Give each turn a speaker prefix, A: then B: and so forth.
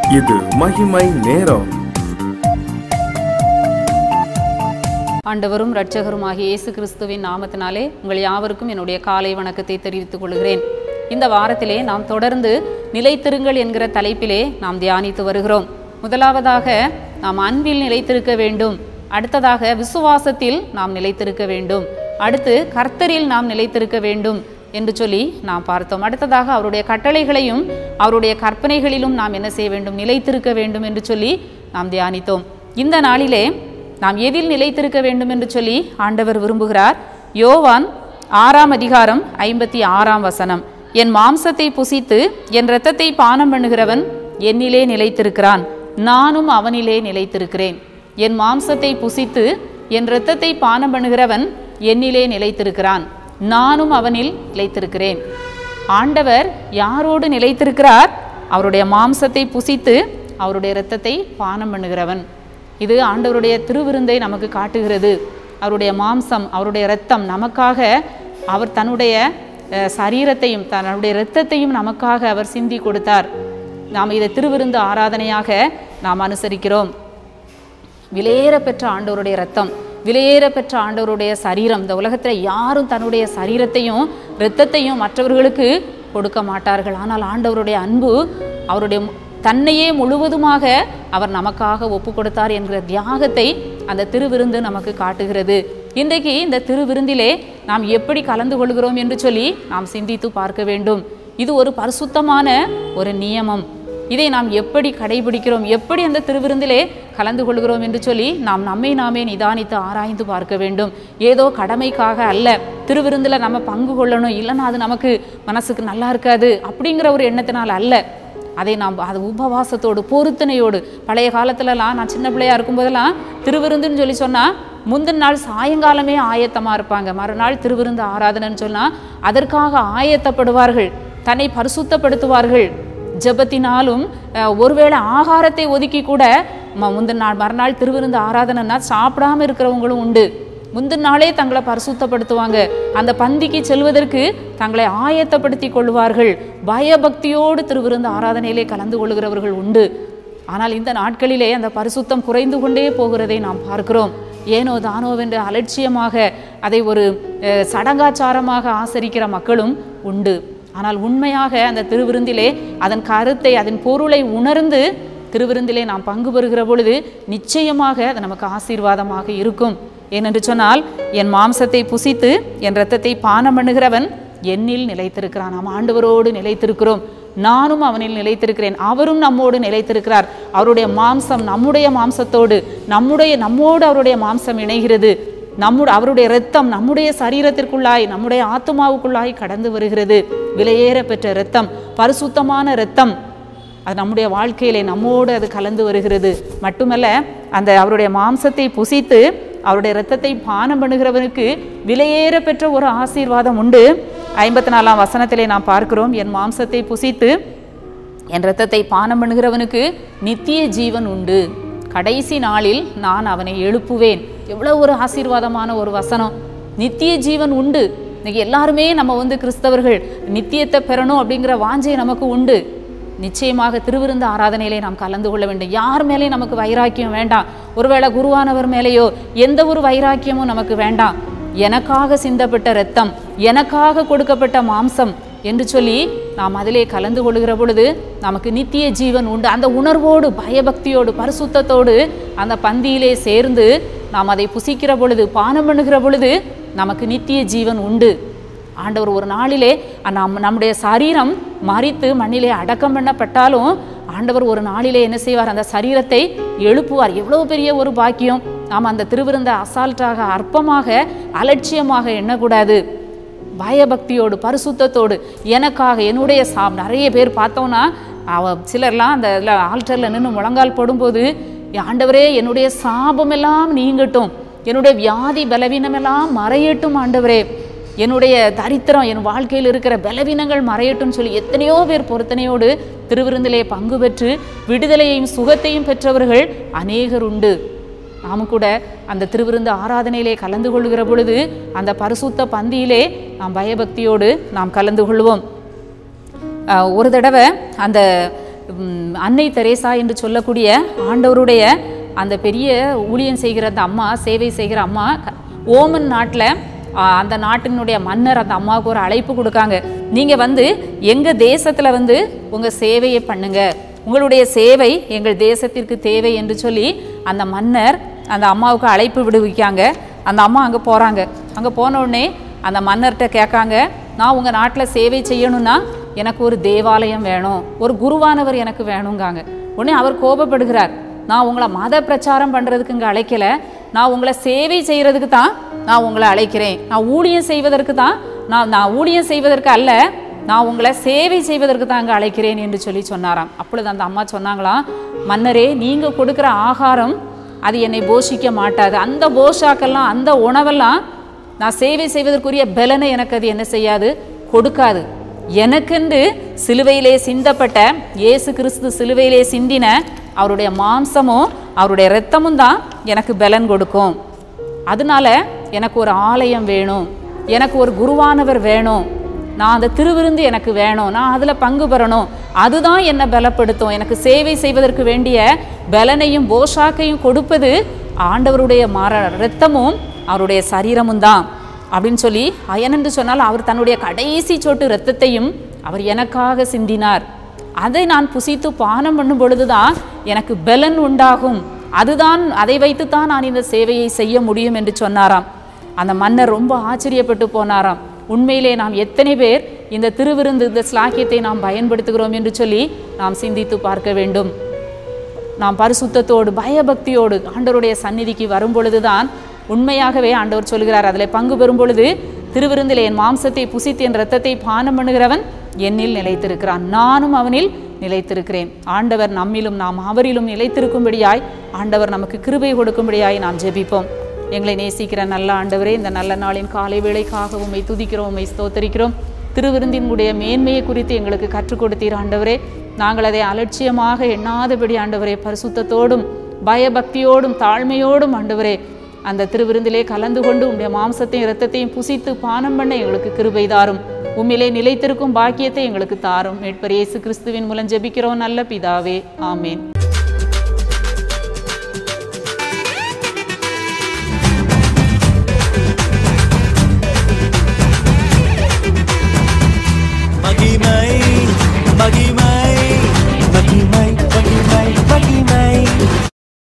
A: இது மகிமை நேரம்
B: ஆண்டவரும் இரட்சகருமாகிய இயேசு கிறிஸ்துவின் நாமத்தினாலே உங்கள் யாவருக்கும் என்னுடைய காலை வணக்கத்தை தெரிவித்துக் கொள்கிறேன் இந்த வாரத்திலே நாம் தொடர்ந்து நிலைத்திருங்கள் என்கிற தலைப்பிலே நாம் தியானித்து வருகிறோம் முதலாவதாக நாம் அன்பில் நிலைத்திருக்க வேண்டும் அடுத்ததாக விசுவாசத்தில் நாம் நிலைத்திருக்க வேண்டும் அடுத்து கர்த்தரில் நாம் நிலைத்திருக்க வேண்டும் என்று சொல்லி நாம் பார்த்தோம் அடுத்ததாக அவருடைய கட்டளைகளையும் அவருடைய கற்பனைகளிலும் நாம் என்ன செய்ய வேண்டும் நிலைத்திருக்க வேண்டும் என்று சொல்லி நாம் தியானித்தோம் இந்த நாளிலே நாம் எதில் நிலைத்திருக்க வேண்டும் என்று சொல்லி ஆண்டவர் விரும்புகிறார் யோவான் ஆறாம் அதிகாரம் ஐம்பத்தி ஆறாம் வசனம் என் மாம்சத்தை புசித்து என் இரத்தத்தை பானம் பண்ணுகிறவன் என்னிலே நிலைத்திருக்கிறான் நானும் அவனிலே நிலைத்திருக்கிறேன் என் மாம்சத்தை புசித்து என் இரத்தத்தை பானம் பண்ணுகிறவன் என்னிலே நிலைத்திருக்கிறான் நானும் அவனில் நிலைத்திருக்கிறேன் ஆண்டவர் யாரோடு நிலைத்திருக்கிறார் அவருடைய மாம்சத்தை புசித்து அவருடைய இரத்தத்தை பானம் பண்ணுகிறவன் இது ஆண்டவருடைய திருவிருந்தை நமக்கு காட்டுகிறது அவருடைய மாம்சம் அவருடைய இரத்தம் நமக்காக அவர் தன்னுடைய அஹ், சரீரத்தையும் தன்னுடைய இரத்தத்தையும் நமக்காக அவர் சிந்தி கொடுத்தார் நாம் இதை திருவிருந்து ஆராதனையாக நாம் அனுசரிக்கிறோம் விலையேற பெற்ற ஆண்டவருடைய ரத்தம் விலையேற பெற்ற ஆண்டவருடைய சரீரம் இந்த உலகத்தில் யாரும் தன்னுடைய சரீரத்தையும் இரத்தத்தையும் மற்றவர்களுக்கு கொடுக்க மாட்டார்கள் ஆனால் ஆண்டவருடைய அன்பு அவருடைய மு- தன்னையே முழுவதுமாக அவர் நமக்காக ஒப்பு கொடுத்தார் என்கிற தியாகத்தை அந்த திருவிருந்து நமக்கு காட்டுகிறது இன்றைக்கு இந்த திருவிருந்திலே நாம் எப்படி கலந்து கொள்கிறோம் என்று சொல்லி நாம் சிந்தித்து பார்க்க வேண்டும் இது ஒரு பரிசுத்தமான ஒரு நியமம் இதை நாம் எப்படி கடைபிடிக்கிறோம் எப்படி அந்த திருவிருந்திலே கலந்து கொள்கிறோம் என்று சொல்லி நாம் நம்மை நாமே நிதானித்து ஆராய்ந்து பார்க்க வேண்டும் ஏதோ கடமைக்காக அல்ல திருவிருந்தில் நம்ம பங்கு கொள்ளணும் இல்லைன்னா அது நமக்கு மனசுக்கு நல்லா இருக்காது அப்படிங்கிற ஒரு எண்ணத்தினால் அல்ல அதை நாம் அது உபவாசத்தோடு பொருத்தனையோடு பழைய காலத்துலலாம் நான் சின்ன பிள்ளையா இருக்கும்போதெல்லாம் திருவிருந்துன்னு சொல்லி சொன்னால் முந்தின நாள் சாயங்காலமே ஆயத்தமாக இருப்பாங்க மறுநாள் திருவிருந்து ஆராதனைன்னு சொன்னால் அதற்காக ஆயத்தப்படுவார்கள் தன்னை பரிசுத்தப்படுத்துவார்கள் ஜெபத்தினாலும் அஹ், ஒருவேளை ஆகாரத்தை ஒதுக்கி கூட ம- முந்தின நாள் மறுநாள் திருவிருந்து ஆராதனைன்னா சாப்பிடாம இருக்கிறவங்களும் உண்டு முந்தின நாளே தங்களை பரிசுத்தப்படுத்துவாங்க அந்த பந்திக்கு செல்வதற்கு தங்களை ஆயத்தப்படுத்தி கொள்வார்கள் பயபக்தியோடு திருவிருந்து ஆராதனையிலே கலந்து கொள்கிறவர்கள் உண்டு ஆனால் இந்த நாட்களிலே அந்த பரிசுத்தம் குறைந்து கொண்டே போகிறதை நாம் பார்க்கிறோம் ஏனோ தானோவென்று அலட்சியமாக அதை ஒரு அஹ், சடங்காச்சாரமாக ஆசரிக்கிற மக்களும் உண்டு ஆனால் உண்மையாக அந்த திருவிருந்திலே அதன் கருத்தை அதன் பொருளை உணர்ந்து திருவிருந்திலே நாம் பங்கு பெறுகிற பொழுது நிச்சயமாக அது நமக்கு ஆசீர்வாதமாக இருக்கும் ஏனென்று சொன்னால் என் மாம்சத்தை புசித்து என் இரத்தத்தை பானம் பண்ணுகிறவன் என்னில் நிலைத்திருக்கிறான் நாம் ஆண்டவரோடு நிலைத்திருக்கிறோம் நானும் அவனில் நிலைத்திருக்கிறேன் அவரும் நம்மோடு நிலைத்திருக்கிறார் அவருடைய மாம்சம் நம்முடைய மாம்சத்தோடு நம்முடைய நம்மோடு அவருடைய மாம்சம் இணைகிறது நம்முடைய அவருடைய இரத்தம் நம்முடைய சரீரத்திற்குள்ளாய் நம்முடைய ஆத்மாவுக்குள்ளாய் கடந்து வருகிறது விலையேற பெற்ற இரத்தம் பரிசுத்தமான இரத்தம் அது நம்முடைய வாழ்க்கையிலே நம்மோடு அது கலந்து வருகிறது மட்டுமல்ல அந்த அவருடைய மாம்சத்தை புசித்து அவருடைய இரத்தத்தை பானம் பண்ணுகிறவனுக்கு விலையேற பெற்ற ஒரு ஆசீர்வாதம் உண்டு ஐம்பத்தி நாலாம் வசனத்திலே நாம் பார்க்கிறோம் என் மாம்சத்தை புசித்து என் இரத்தத்தை பானம் பண்ணுகிறவனுக்கு நித்திய ஜீவன் உண்டு கடைசி நாளில் நான் அவனை எழுப்புவேன் எவ்வளவு ஒரு ஆசீர்வாதமான ஒரு வசனம் நித்திய ஜீவன் உண்டு இன்னைக்கு எல்லாருமே நம்ம வந்து கிறிஸ்தவர்கள் நித்தியத்தை பெறணும் அப்படிங்கிற வாஞ்சை நமக்கு உண்டு நிச்சயமாக திருவிருந்து ஆராதனையிலே நாம் கலந்து கொள்ள வேண்டும் யார் மேலேயும் நமக்கு வைராக்கியம் வேண்டாம் ஒருவேளை குருவானவர் மேலேயோ எந்த ஒரு வைராக்கியமும் நமக்கு வேண்டாம் எனக்காக சிந்தப்பட்ட இரத்தம் எனக்காக கொடுக்கப்பட்ட மாம்சம் என்று சொல்லி நாம் அதிலே கலந்து கொள்கிற பொழுது நமக்கு நித்திய ஜீவன் உண்டு அந்த உணர்வோடு பயபக்தியோடு பரிசுத்தத்தோடு அந்த பந்தியிலே சேர்ந்து நாம் அதை புசிக்கிற பொழுது பானம் பண்ணுகிற பொழுது நமக்கு நித்திய ஜீவன் உண்டு ஆண்டவர் ஒரு நாளிலே நம் நம்முடைய சரீரம் மறித்து மண்ணிலே அடக்கம் பண்ணப்பட்டாலும் ஆண்டவர் ஒரு நாளிலே என்ன செய்வார் அந்த சரீரத்தை எழுப்புவார் எவ்வளவு பெரிய ஒரு பாக்கியம் நாம் அந்த திருவிருந்த அசால்ட்டாக அற்பமாக அலட்சியமாக எண்ணக்கூடாது பயபக்தியோடு பரிசுத்தத்தோடு எனக்காக என்னுடைய சா நிறைய பேர் பார்த்தோன்னா அவ சிலர்லாம் அந்த ஆல்டரில் நின்று முழங்கால் போடும்போது ஆண்டவரே என்னுடைய சாபமெல்லாம் நீங்கட்டும் என்னுடைய வியாதி பலவீனமெல்லாம் மறையட்டும் ஆண்டவரே என்னுடைய தரித்திரம் என் வாழ்க்கையில் இருக்கிற பலவீனங்கள் மறையட்டும் சொல்லி எத்தனையோ பேர் பொருத்தனையோடு திருவிருந்திலே பங்கு பெற்று விடுதலையையும் சுகத்தையும் பெற்றவர்கள் அநேகர் உண்டு நாமும் கூட அந்த திருவிருந்து ஆராதனையிலே கலந்து கொள்கிற பொழுது அந்த பரிசுத்த பந்தியிலே நாம் பயபக்தியோடு நாம் கலந்து கொள்வோம் ஆஹ் ஒரு தடவை அந்த ம், அன்னை தெரேசா என்று சொல்லக்கூடிய ஆண்டவருடைய அந்த பெரிய ஊழியம் செய்கிற அந்த அம்மா சேவை செய்கிற அம்மா க- ஓமன் நாட்டில் அந்த நாட்டினுடைய மன்னர் அந்த அம்மாவுக்கு ஒரு அழைப்பு கொடுக்காங்க நீங்கள் வந்து எங்கள் தேசத்தில் வந்து உங்கள் சேவையை பண்ணுங்க உங்களுடைய சேவை எங்கள் தேசத்திற்கு தேவை என்று சொல்லி அந்த மன்னர் அந்த அம்மாவுக்கு அழைப்பு விடுவிக்காங்க அந்த அம்மா அங்கே போகிறாங்க அங்கே போன உடனே அந்த மன்னர்கிட்ட கேட்காங்க நான் உங்கள் நாட்டில் சேவை செய்யணும்னா எனக்கு ஒரு தேவாலயம் வேணும் ஒரு குருவானவர் எனக்கு வேணுங்காங்க உடனே அவர் கோபப்படுகிறார் நான் உங்களை மத பிரச்சாரம் பண்ணுறதுக்கு இங்கே அழைக்கல நான் உங்களை சேவை செய்கிறதுக்கு தான் நான் உங்களை அழைக்கிறேன் நான் ஊழியம் செய்வதற்கு தான் நான் நான் ஊழியம் செய்வதற்கு அல்ல நான் உங்களை சேவை செய்வதற்கு தான் அங்கே அழைக்கிறேன் என்று சொல்லி சொன்னாராம் அப்பொழுது அந்த அம்மா சொன்னாங்களாம் மன்னரே நீங்கள் கொடுக்குற ஆகாரம் அது என்னை போஷிக்க மாட்டாது அந்த போஷாக்கெல்லாம் அந்த உணவெல்லாம் நான் சேவை செய்வதற்குரிய பலனை எனக்கு அது என்ன செய்யாது கொடுக்காது எனக்கென்று சிலுவையிலே சிந்தப்பட்ட இயேசு கிறிஸ்து சிலுவையிலே சிந்தின அவருடைய மாம்சமும் அவருடைய இரத்தமும் தான் எனக்கு பலன் கொடுக்கும் அதனால எனக்கு ஒரு ஆலயம் வேணும் எனக்கு ஒரு குருவானவர் வேணும் நான் அந்த திருவிருந்து எனக்கு வேணும் நான் அதில் பங்கு பெறணும் அதுதான் என்னை பலப்படுத்தும் எனக்கு சேவை செய்வதற்கு வேண்டிய பலனையும் போஷாக்கையும் கொடுப்பது ஆண்டவருடைய மர இரத்தமும் அவருடைய சரீரமும் தான் அப்படின்னு சொல்லி அயனென்று சொன்னால் அவர் தன்னுடைய கடைசி சொட்டு இரத்தத்தையும் அவர் எனக்காக சிந்தினார் அதை நான் புசித்து பானம் பண்ணும் பொழுதுதான் எனக்கு பலன் உண்டாகும் அதுதான் அதை வைத்துத்தான் நான் இந்த சேவையை செய்ய முடியும் என்று சொன்னாராம் அந்த மன்னர் ரொம்ப ஆச்சரியப்பட்டு போனாராம் உண்மையிலே நாம் எத்தனை பேர் இந்த திருவிருந்து இந்த ஸ்லாக்கியத்தை நாம் பயன்படுத்துகிறோம் என்று சொல்லி நாம் சிந்தித்து பார்க்க வேண்டும் நாம் பரிசுத்தத்தோடு பயபக்தியோடு ஆண்டவருடைய சந்நிதிக்கு வரும் பொழுதுதான் உண்மையாகவே ஆண்டவர் சொல்கிறார் அதில் பங்கு பெறும் பொழுது திருவிருந்தில் என் மாம்சத்தை புசித்து என் இரத்தத்தை பானம் பண்ணுகிறவன் என்னில் நிலைத்திருக்கிறான் நானும் அவனில் நிலைத்திருக்கிறேன் ஆண்டவர் நம்மிலும் நாம் அவரிலும் நிலைத்திருக்கும்படியாய் ஆண்டவர் நமக்கு கிருபை கொடுக்கும்படியாய் நாம் ஜெபிப்போம் எங்களை நேசிக்கிற நல்ல ஆண்டவரே இந்த நல்ல நாளின் காலை வேளைக்காக உம்மை துதிக்கிறோம் உம்மை ஸ்தோத்தரிக்கிறோம் திருவிருந்தினுடைய மேன்மையை குறித்து எங்களுக்கு கற்றுக் கொடுத்தீர் ஆண்டவரே நாங்கள் அதை அலட்சியமாக எண்ணாதபடி ஆண்டவரே பரிசுத்தத்தோடும் பயபக்தியோடும் தாழ்மையோடும் ஆண்டவரே அந்த திருவிருந்திலே கலந்து கொண்டு உம்முடைய மாம்சத்தையும் இரத்தத்தையும் புசித்து பானம் பண்ண எங்களுக்கு கிருபை தாரும் உம்மிலே நிலைத்திருக்கும் பாக்கியத்தை எங்களுக்கு தாரும் மீட்பர் இயேசு கிறிஸ்துவின் மூலம் ஜெபிக்கிறோம் நல்ல பிதாவே ஆமேன்